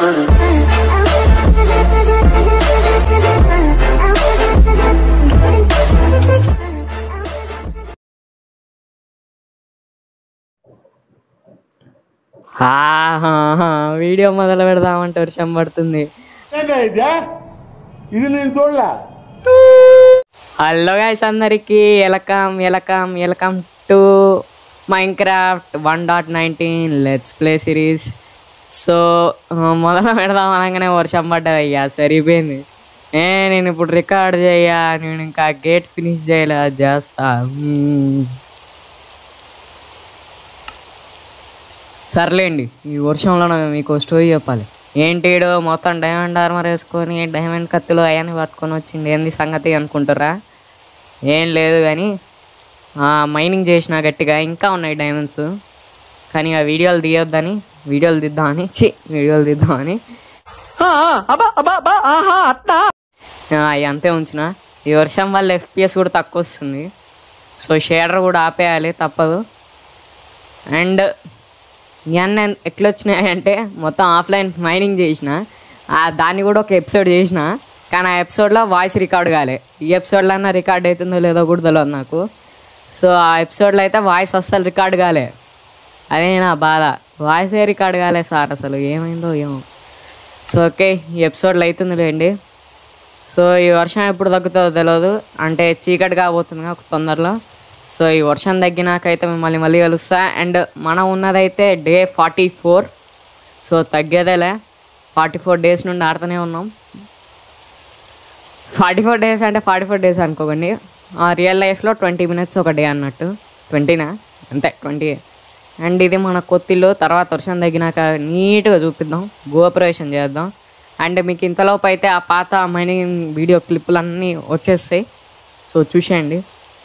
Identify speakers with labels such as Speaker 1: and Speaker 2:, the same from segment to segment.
Speaker 1: ఆహా, వీడియో మొదలు పెడదామంటే వర్షం పడుతుంది
Speaker 2: ఇది నేను చూడలే
Speaker 1: హలో గైస్ అందరికి welcome welcome welcome to Minecraft one dot nineteen let's play series so మొదలు పెడదాం అనగానే వర్షం పడ్డది అయ్యా సరిపోయింది ఏ నేను ఇప్పుడు రికార్డ్ చేయ నేను ఇంకా గేట్ ఫినిష్ చేయలే అది చేస్తా మ్మ్. సర్లేండి ఈ వర్షంలో నేను మీకు స్టోరీ చెప్పాలి ఏంటి ఈడు మొత్తం డైమండ్ ఆర్మర్ వేసుకొని డైమండ్ కత్తులు అవన్నీ పట్టుకొని వచ్చింది ఏంది సంగతి అనుకుంటారా ఏం లేదు కానీ మైనింగ్ చేసిన గట్టిగా ఇంకా ఉన్నాయి డైమండ్స్ కానీ ఆ వీడియోలు తీయొద్దని వీడియోలు తీద్దామని చి వీడియోలు తీద్దామని అవి అంతే ఉంచిన ఈ వర్షం వల్ల ఎఫ్పిఎస్ కూడా తక్కువ వస్తుంది సో షేడర్ కూడా ఆపేయాలి తప్పదు అండ్ ఇవన్నీ ఎట్లా వచ్చినాయి అంటే మొత్తం ఆఫ్లైన్ మైనింగ్ చేసిన ఆ దాన్ని కూడా ఒక ఎపిసోడ్ చేసిన కానీ ఆ ఎపిసోడ్లో వాయిస్ రికార్డ్ కాలే ఈ ఎపిసోడ్లో అన్నా రికార్డ్ అవుతుందో లేదో కూడా తెలియదు నాకు సో ఆ ఎపిసోడ్లో అయితే వాయిస్ అస్సలు రికార్డ్ కాలే అదే నా బాధ వాయిసే రికార్డ్ కాలే సార్ అసలు ఏమైందో ఏమో సో ఓకే ఈ ఎపిసోడ్లో అవుతుంది లేండి సో ఈ వర్షం ఎప్పుడు తగ్గుతుందో తెలియదు అంటే చీకటి కాబోతుంది ఒక తొందరలో సో ఈ వర్షం తగ్గినాకైతే మిమ్మల్ని మళ్ళీ కలుస్తా అండ్ మనం ఉన్నదైతే డే ఫార్టీ ఫోర్ సో తగ్గేదేలే ఫార్టీ ఫోర్ డేస్ నుండి ఆడుతూనే ఉన్నాం ఫార్టీ ఫోర్ డేస్ అంటే ఫార్టీ ఫోర్ డేస్ అనుకోకండి రియల్ లైఫ్లో ట్వంటీ మినిట్స్ ఒక డే అన్నట్టు ట్వంటీనా అంతే ట్వంటీ అండ్ ఇది మన కొత్తిల్లు తర్వాత వర్షం తగ్గినాక నీట్గా చూపిద్దాం గృహప్రవేశం చేద్దాం అండ్ మీకు ఇంతలోపు అయితే ఆ పాత మైనింగ్ వీడియో క్లిప్పులన్నీ వచ్చేస్తాయి సో చూసేయండి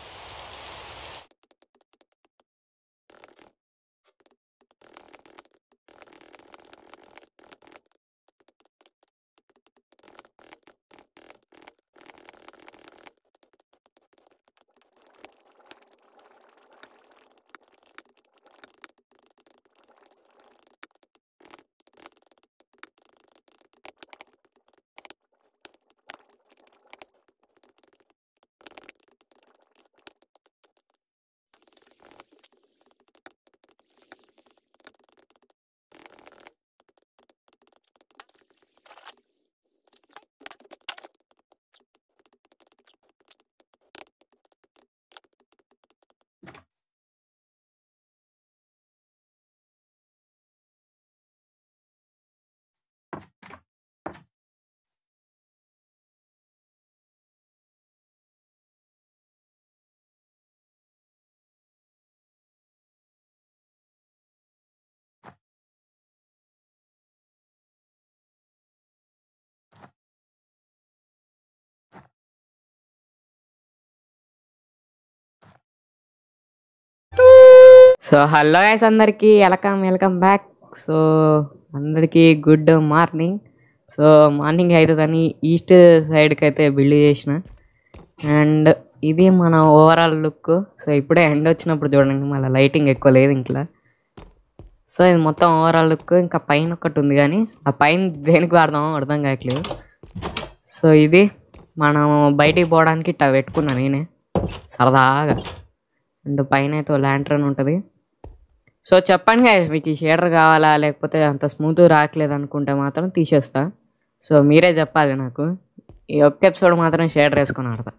Speaker 1: సో హలో గైస్ అందరికీ వెల్కమ్ వెల్కమ్ బ్యాక్ సో అందరికీ గుడ్ మార్నింగ్ సో మార్నింగ్ అవుతుందని ఈస్ట్ సైడ్కి అయితే బిల్డ్ చేసిన అండ్ ఇది మన ఓవరాల్ లుక్ సో ఇప్పుడే ఎండ్ వచ్చినప్పుడు చూడండి మళ్ళీ లైటింగ్ ఎక్కువ లేదు ఇంట్లో సో ఇది మొత్తం ఓవరాల్ లుక్ ఇంకా పైన ఒకటి ఉంది కానీ ఆ పైన దేనికి వాడదామో అర్థం కావట్లేదు సో ఇది మనం బయటికి పోవడానికి ఇట్లా పెట్టుకున్నా నేనే సరదాగా అండ్ పైన అయితే ల్యాంట్రన్ ఉంటుంది సో చెప్పండి guys, మీకు ఈ షేడర్ కావాలా లేకపోతే అంత స్మూత్ రావట్లేదు అనుకుంటే మాత్రం తీసేస్తా సో మీరే చెప్పాలి నాకు ఈ ఒక్క ఎపిసోడ్ మాత్రం షేడర్ వేసుకొని ఆడతా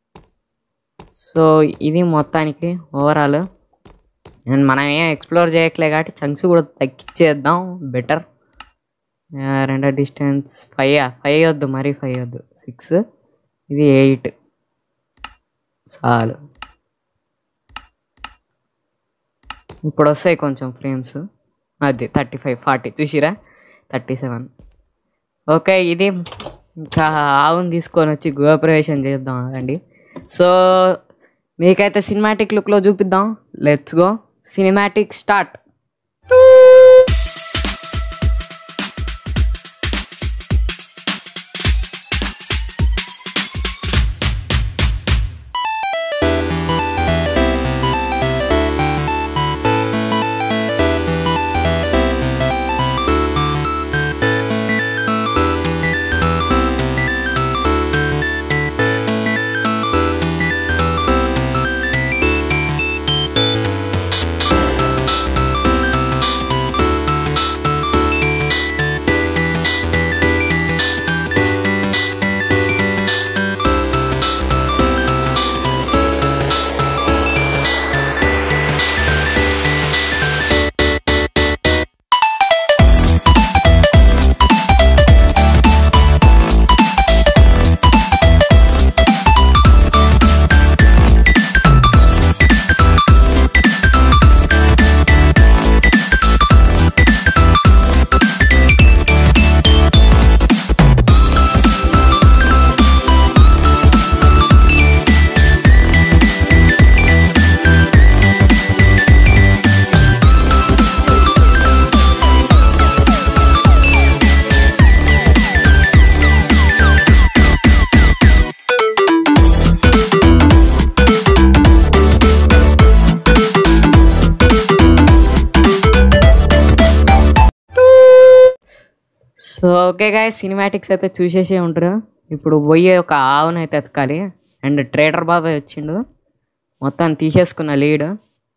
Speaker 1: సో ఇది మొత్తానికి ఓవరాల్ అండ్ మనం ఏం ఎక్స్ప్లోర్ చేయట్లే కాబట్టి చంక్స్ కూడా తగ్గించేద్దాం బెటర్ రెండో డిస్టెన్స్ ఫైవ్ ఫైవ్ వద్దు మరీ ఫైవ్ వద్దు సిక్స్ ఇది ఎయిట్ చాలు ఇప్పుడు వస్తాయి కొంచెం ఫ్రేమ్స్ అది థర్టీ ఫైవ్ ఫార్టీ చూసిరా థర్టీ సెవెన్ ఓకే ఇది ఇంకా ఆవును తీసుకొని వచ్చి గృహప్రవేశం చేద్దాం అండి సో మీకైతే సినిమాటిక్ లుక్లో చూపిద్దాం let's go cinematic start so okay guys cinematics అయితే చూసేసే ఉంటారు ఇప్పుడు పోయి ఒక ఆవును అయితే ఎతకాలి అండ్ ట్రేడర్ బాబాయ్ వచ్చిండు మొత్తం తీసేసుకున్న లీడ్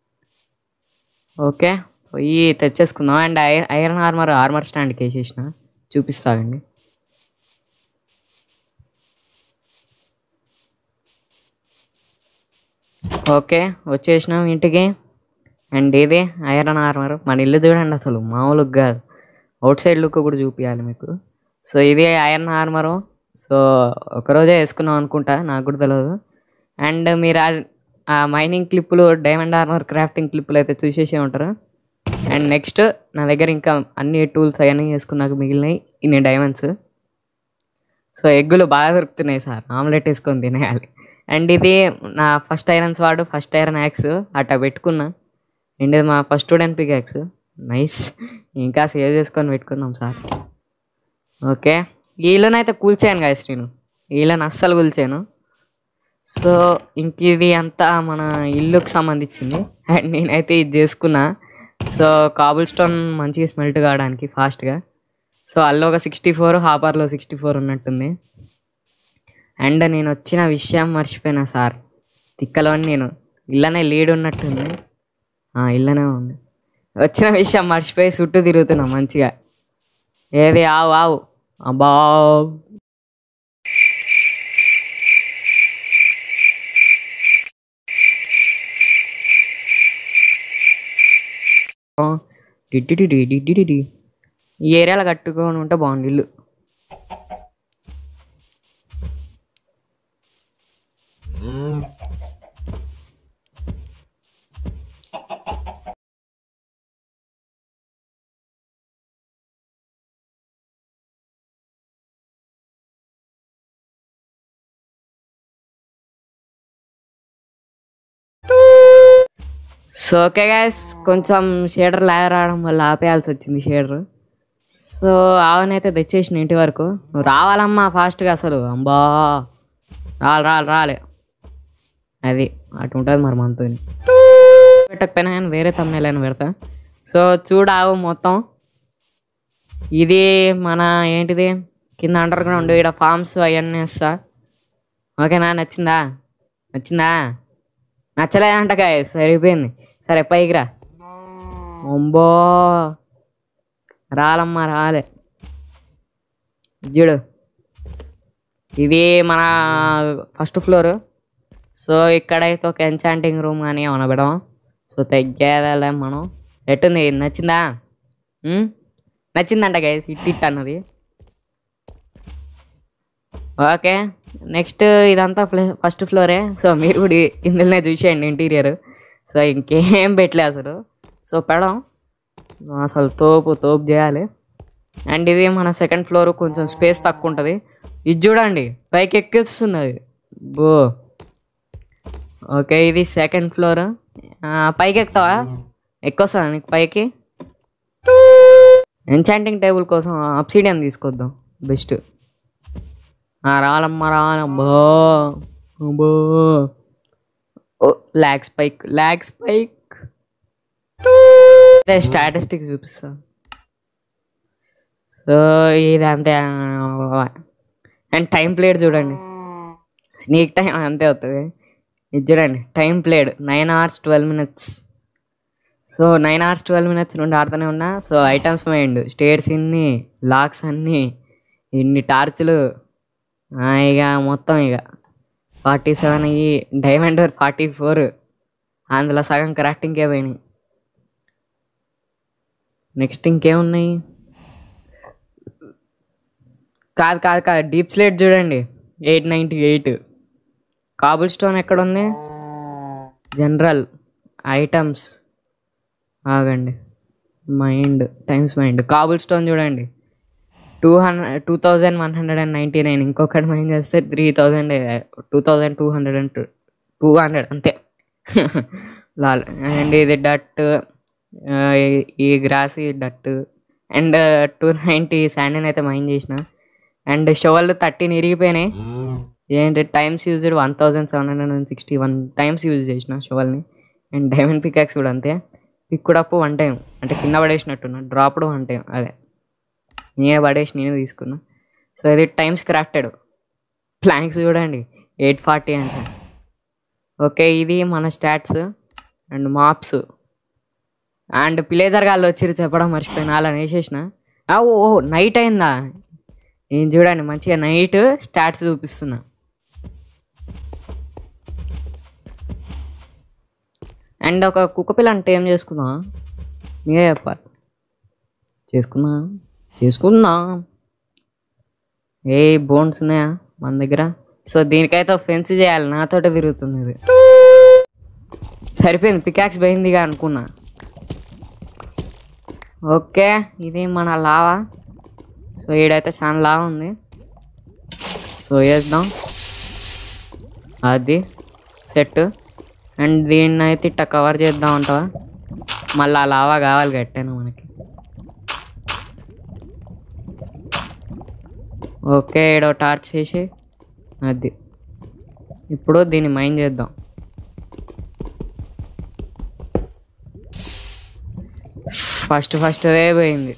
Speaker 1: ఓకే పోయి తెచ్చేసుకుందాం and I iron armour armour స్టాండ్కి వేసేసిన చూపిస్తాగండి ఓకే వచ్చేసినాం ఇంటికి అండ్ ఇది ఐరన్ ఆర్మర్ మన ఇల్లు చూడండి అసలు మామూలుగా కాదు అవుట్ సైడ్ లుక్ కూడా చూపించాలి మీకు సో ఇది ఐరన్ ఆర్మరు సో ఒకరోజే వేసుకున్నాం అనుకుంటా నాకు కూడా తెలియదు అండ్ మీరు ఆ- ఆ మైనింగ్ క్లిప్పులు డైమండ్ ఆర్మర్ క్రాఫ్టింగ్ క్లిప్పులు అయితే చూసేసే ఉంటారు అండ్ నెక్స్ట్ నా దగ్గర ఇంకా అన్ని టూల్స్ అవన్నీ వేసుకున్నాక మిగిలినాయి ఇన్ని డైమండ్స్ సో ఎగ్గులు బాగా దొరుకుతున్నాయి సార్ ఆమ్లెట్ వేసుకొని తినేయాలి అండ్ ఇది నా ఫస్ట్ ఐరన్స్ వాడు ఫస్ట్ ఐరన్ యాక్స్ అట్లా పెట్టుకున్నా అండ్ ఇది మా first student pickaxe nice ఇంకా సేవ్ చేసుకొని పెట్టుకుందాం సార్ ఓకే వీళ్ళనైతే కూల్చాను గాయస్ నేను వీళ్ళని అస్సలు కూల్చాను సో ఇంక ఇది అంతా మన ఇల్లుకి సంబంధించింది అండ్ నేనైతే ఇది చేసుకున్నా సో కాబుల్ స్టోన్ మంచిగా స్మెల్ట్ కావడానికి ఫాస్ట్గా సో అల్లో ఒక సిక్స్టీ ఫోర్ హాపర్లో సిక్స్టీ ఫోర్ ఉన్నట్టుంది అండ్ నేను వచ్చిన విషయం మర్చిపోయినా సార్ తిక్కలో నేను ఇల్లనే లీడ్ ఉన్నట్టుంది ఆ, ఇల్లనే ఉంది వచ్చిన విషయం మర్చిపోయి చుట్టూ తిరుగుతున్నా మంచిగా ఏది ఆవు ఆవు అబ్బా డిడ్డిడిడి డిడ్డిడిడి. ఈ ఏరియాలో కట్టుకొని ఉంటే బాగుంది ఇల్లు సో ఓకే గైస్ కొంచెం షేడర్ లాగ రావడం వల్ల ఆపేయాల్సి వచ్చింది షేడర్ సో ఆవనైతే తెచ్చేసిన ఇంటి వరకు నువ్వు రావాలమ్మా ఫాస్ట్గా అసలు అంబా రాలి రాలి రాలే అది అటు ఉంటుంది మరి మనతో పెట్టకపోయినా కానీ వేరే తమ్ముళ్ళని పెడతా సో చూడావు మొత్తం ఇది మన ఏంటిది కింద అండర్ గ్రౌండ్ ఇక్కడ ఫార్మ్స్ అవన్నీ వేస్తా ఓకేనా నచ్చిందా నచ్చిందా నచ్చలేదంట కాయ సరిపోయింది సరే పైకి రా అమ్మో రాలమ్మా రాలే చూడు ఇది మన ఫస్ట్ ఫ్లోర్ సో ఇక్కడైతే ఒక ఎన్చాంటింగ్ రూమ్ కానీ ఏమైనా పెడదాం సో తగ్గేదాలే మనం ఎట్టుంది నచ్చిందా ఉమ్? నచ్చిందంట గైస్ ఇట్ ఇట్ అన్నది ఓకే నెక్స్ట్ ఇదంతా ఫ్లే ఫస్ట్ ఫ్లోరే సో మీరు కూడా ఇందులోనే చూసేయండి ఇంటీరియర్ సో ఇంకేం పెట్టలే అసలు సో పెడం అసలు తోపు తోపు చేయాలి అండ్ ఇది మన సెకండ్ ఫ్లోర్ కొంచెం స్పేస్ తక్కువ ఉంటుంది ఇది చూడండి పైకి ఎక్కిస్తుంది అది బో ఓకే ఇది సెకండ్ ఫ్లోర్ పైకి ఎక్కుతావా ఎక్కొస్తా నీకు పైకి ఎన్చాంటింగ్ టేబుల్ కోసం అప్సీడియన్ తీసుకొద్దాం బెస్ట్ రాలమ్మ రాలమ్మా అబ్బో oh lag spike lag spike statistics చూపిస్తా సో ఇది అంతే అండ్ టైం ప్లేట్ చూడండి స్నీక్ టైం అంతే అవుతుంది ఇది చూడండి time played nine hours twelve minutes so nine hours twelve minutes నుండి ఆడుతూనే ఉన్నా సో ఐటమ్స్ మైండ్ స్టేర్స్ ఇన్ని లాక్స్ అన్నీ ఇన్ని టార్చ్లు ఆ, ఇక మొత్తం ఇక ఫార్టీ సెవెన్ అయ్యి డైమండ్ ఫార్టీ ఫోర్ అందులో సగం క్రాఫ్టింగ్కే పోయినాయి నెక్స్ట్ ఇంకేమున్నాయి కాదు కాదు కాదు డీప్ స్లేట్ చూడండి eight ninety eight cobblestone ఎక్కడ ఉంది జనరల్ ఐటమ్స్ ఆగండి mined times mined cobblestone చూడండి two hundred two thousand one hundred and ninety nine ఇంకొకటి మైండ్ చేస్తే three thousand two thousand two hundred and two hundred అంతే లాల్ and ఇది డట్ ఈ గ్రాస్ ఈ డట్ అండ్ టూ నైంటీ శాండిన్ అయితే మైండ్ చేసిన అండ్ షోవల్ థర్టీన్ ఇరిగిపోయినాయి ఏంటి times used one thousand seven hundred and sixty one times use చేసిన షోవల్ని అండ్ డైమండ్ పికాక్స్ కూడా అంతే పిక్ కూడా అప్పు వన్ టైం అంటే కింద పడేసినట్టున్నా డ్రాప్డ్ వన్ టైం అదే నేనే పడేసి నేనే తీసుకున్నా సో ఇది టైమ్స్ క్రాఫ్టెడ్ ప్లాంక్స్ చూడండి ఎయిట్ ఫార్టీ అంట ఓకే ఇది మన stats and maps and players గాళ్ళు వచ్చిర్రు చెప్పడం మర్చిపోయినా అలా వేసేసిన ఆ, ఓ ఓ నైట్ అయిందా నేను చూడండి మంచిగా నైట్ స్టాట్స్ చూపిస్తున్నా అండ్ ఒక కుక్క పిల్ల అంటే ఏం చేసుకుందాం మీరే చెప్పాలి చేసుకుందా చేసుకుందా ఏ బోన్స్ ఉన్నాయా మన దగ్గర సో దీనికైతే ఫెన్స్ చేయాలి నాతోటే తిరుగుతుంది ఇది సరిపోయింది పికాక్స్ పోయిందిగా అనుకున్నా ఓకే ఇది మన లావా సో ఈడైతే చాలా లావా ఉంది సో వేద్దాం అది సెట్ అండ్ దీన్ని అయితే ఇట్ట కవర్ చేద్దాం అంటావా మళ్ళీ ఆ లావా కావాలి కట్టాను మనకి ఓకే ఈడో టార్చ్ చేసి అది ఇప్పుడు దీన్ని మైండ్ చేద్దాం ఫస్ట్ ఫస్ట్ అదే పోయింది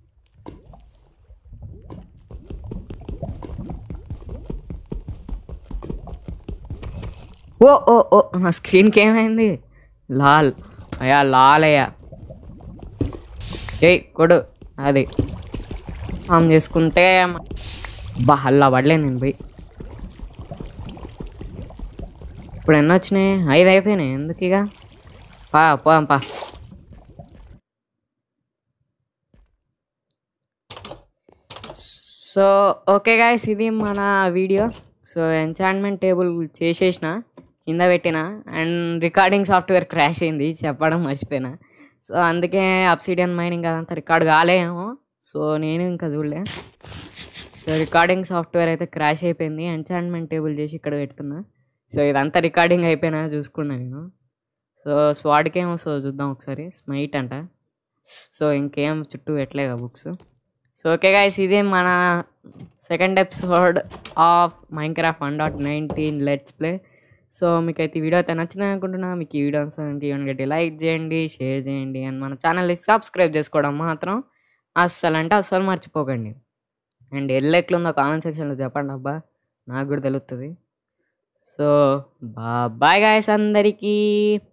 Speaker 1: ఓ ఓ ఓ నా స్క్రీన్కి ఏమైంది లాల్ అయ్యా లాల్ అయ్యా ఏయ్ కొడు అది ఆమ్ చేసుకుంటే బా అల్లా పడలే నేను పోయి ఇప్పుడు ఎన్ని వచ్చినాయి ఐదు అయిపోయినాయి ఎందుకు ఇక పా పోదాం పా సో ఓకే గాయస్ ఇది మన వీడియో సో ఎంచాన్మెంట్ టేబుల్ చేసేసిన కింద పెట్టిన అండ్ రికార్డింగ్ సాఫ్ట్వేర్ క్రాష్ అయింది చెప్పడం మర్చిపోయినా సో అందుకే అప్సిడియన్ మైనింగ్ అదంతా రికార్డ్ కాలేమో సో నేను ఇంకా చూడలే సో రికార్డింగ్ సాఫ్ట్వేర్ అయితే క్రాష్ అయిపోయింది ఎంచాన్మెంట్ టేబుల్ చేసి ఇక్కడ పెడుతున్నా సో ఇదంతా రికార్డింగ్ అయిపోయినా చూసుకున్నా నేను సో స్వాడ్కి ఏమో సో చూద్దాం ఒకసారి స్మైట్ అంట సో ఇంకేం చుట్టూ పెట్టలేగా బుక్స్ సో ఓకే గైస్ ఇదే మన second episode of Minecraft one dot nineteen let's play so మీకు అయితే ఈ వీడియో అయితే నచ్చిందని అనుకుంటున్నా మీకు ఈ వీడియో గట్టి లైక్ చేయండి షేర్ చేయండి అండ్ మన ఛానల్ని సబ్స్క్రైబ్ చేసుకోవడం మాత్రం అస్సలు అంటే అస్సలు మర్చిపోకండి అండ్ ఎల్లు ఎట్లుందో కామెంట్ సెక్షన్లో చెప్పండి అబ్బా నాకు కూడా తెలుస్తుంది సో బాయ్ గాయస్ అందరికీ